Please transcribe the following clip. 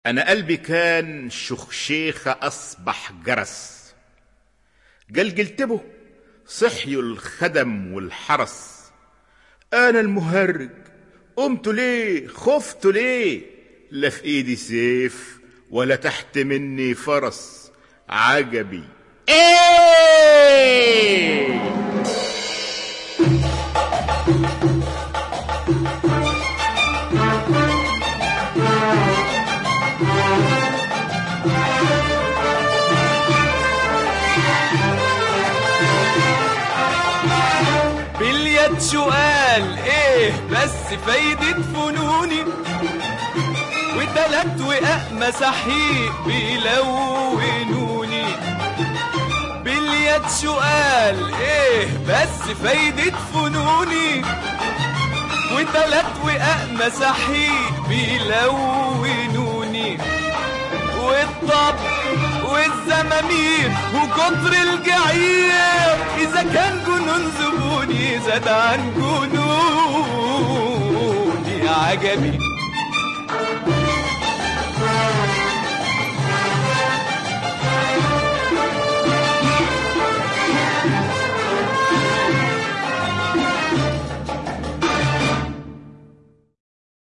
أنا قلبي كان شخشيخة أصبح جرس جلجلت به صحيوا الخدم والحرس أنا المهرج قمت ليه خفت ليه لا في إيدي سيف ولا تحت مني فرس عجبي إيه باليد سؤال ايه بس فايدة فنوني وتلات وقاء مساحيق بيلونوني باليد سؤال ايه بس فايدة فنوني وتلات وقاء مساحيق بيلونوني والطب والزمامير وكتر الجعير إذا كان جنون زبوني زاد عن جنوني عجبي